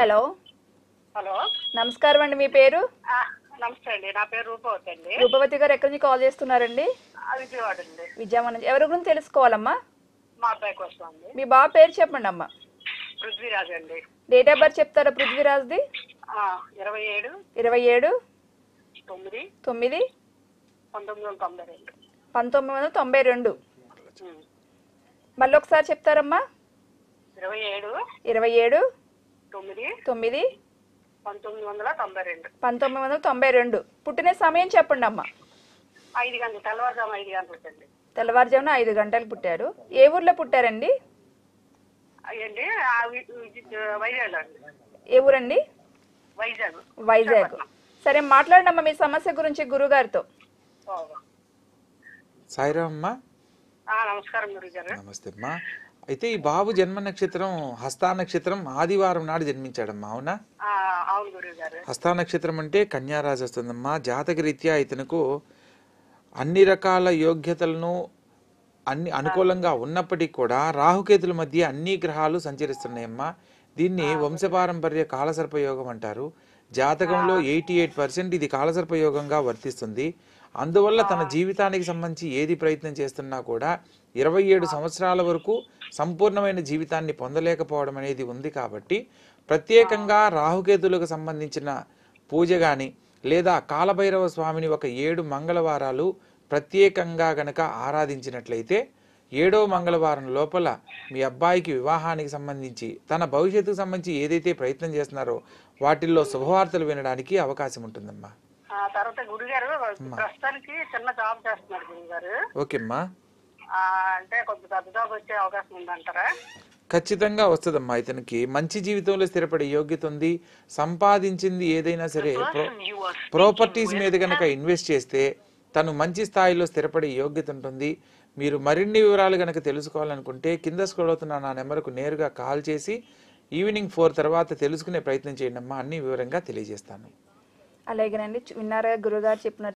Hello hello నమస్కారం అండి మీ పేరు ఆ, నమస్తే అండి నా పేరు రూపవతి అండి రూపవతి గారు ఎక్కడి నుంచి కాల్ చేస్తున్నారండి ఆ, విజయవాడ అండి విజయవాడ నుంచి ఎవరి గురించి తెలుసుకోవాలమ్మా మా అబ్బాయి కోసం అండి మీ బాబు పేరు చెప్పండి అమ్మా పృథ్వీరాజ్ అండి డేట్ ఆఫ్ బర్త్ చెప్తారా పృథ్వీరాజ్ది ఆ, ఇరవై ఏడు ఇరవై ఏడు తొమ్మిది తొమ్మిది పంతొమ్మిది వందల తొంభై రెండు పంతొమ్మిది వందల తొంభై రెండు ఉమ్. మళ్ళీ ఒకసారి చెప్తారమ్మా ఇరవై ఏడు ఇరవై ఏడు తొమ్మిది తొమ్మిది పంతొమ్మిది వందల తొంభై రెండు పంతొమ్మిది వందల తొంభై రెండు పుట్టిన సమయం చెప్పండి అమ్మా ఐదు గంటలు తెల్లవారుజాము ఐదు గంటలకు అండి తెల్లవారుజామున ఐదు గంటలకు పుట్టారు ఏ ఊర్లో పుట్టారండి అయ్యండి ఆ, వి- వి- వైజాగ్ అండి ఏ ఊరండి వైజాగ్ వైజాగ్ సరే మాట్లాడండి మీ సమస్య గురించి గురుగారితో ఓ. సాయిరామ్ అమ్మా ఆ, నమస్కారం గురుగారు నమస్తే అమ్మా అయితే ఈ బాబు జన్మ నక్షత్రం హస్తా నక్షత్రం ఆదివారం నాడు జన్మించాడమ్మా అవునా ఆ, అవును గురుగారు హస్తా నక్షత్రం అంటే కన్యారాశి వస్తుందమ్మా జాతక రీత్యా ఇతనుకు అన్ని రకాల యోగ్యతలను అన్ని అనుకూలంగా ఉన్నప్పటికీ కూడా రాహుకేతుల మధ్య అన్ని గ్రహాలు సంచరిస్తున్నాయమ్మా దీన్ని వంశపారంపర్య కాలసర్పయోగం అంటారు జాతకంలో ఎయిటీ ఎయిట్ పర్సెంట్ ఇది కాలసర్పయోగంగా వర్తిస్తుంది అందువల్ల తన జీవితానికి సంబంధించి ఏది ప్రయత్నం చేస్తున్నా కూడా ఇరవై ఏడు సంవత్సరాల వరకు సంపూర్ణమైన జీవితాన్ని పొందలేకపోవడం అనేది ఉంది కాబట్టి ప్రత్యేకంగా రాహుకేతులకు సంబంధించిన పూజ కానీ లేదా కాలభైరవ స్వామిని ఒక ఏడు మంగళవారాలు ప్రత్యేకంగా గనక ఆరాధించినట్లయితే ఏడో మంగళవారం లోపల మీ అబ్బాయికి వివాహానికి సంబంధించి తన భవిష్యత్తుకు సంబంధించి ఏదైతే ప్రయత్నం చేస్తున్నారో వాటిల్లో శుభవార్తలు వినడానికి అవకాశం ఉంటుందమ్మా ఆ, తర్వాత గురుగారు ప్రస్తుతానికి చిన్న జాబ్ చేస్తున్నారు గురుగారు ఓకేమ్మా ఆ, అంటే కొంచెం పెద్ద జాబ్ వచ్చే అవకాశం ఉందంటారా ఖచ్చితంగా వస్తుందమ్మా ఇతనికి మంచి జీవితంలో స్థిరపడే యోగ్యత ఉంది సంపాదించింది ఏదైనా సరే ప్రో ప్రాపర్టీస్ మీద కనుక ఇన్వెస్ట్ చేస్తే తను మంచి స్థాయిలో స్థిరపడే యోగ్యత ఉంటుంది మీరు మరిన్ని వివరాలు కనుక తెలుసుకోవాలనుకుంటే కింద స్క్రోల్ అవుతున్న నా నెంబర్కు నేరుగా కాల్ చేసి ఈవినింగ్ ఫోర్ తర్వాత తెలుసుకునే ప్రయత్నం చేయండి అమ్మా అన్ని వివరంగా తెలియజేస్తాను అలాగేనండి విన్నారా గురుగారు చెప్పిన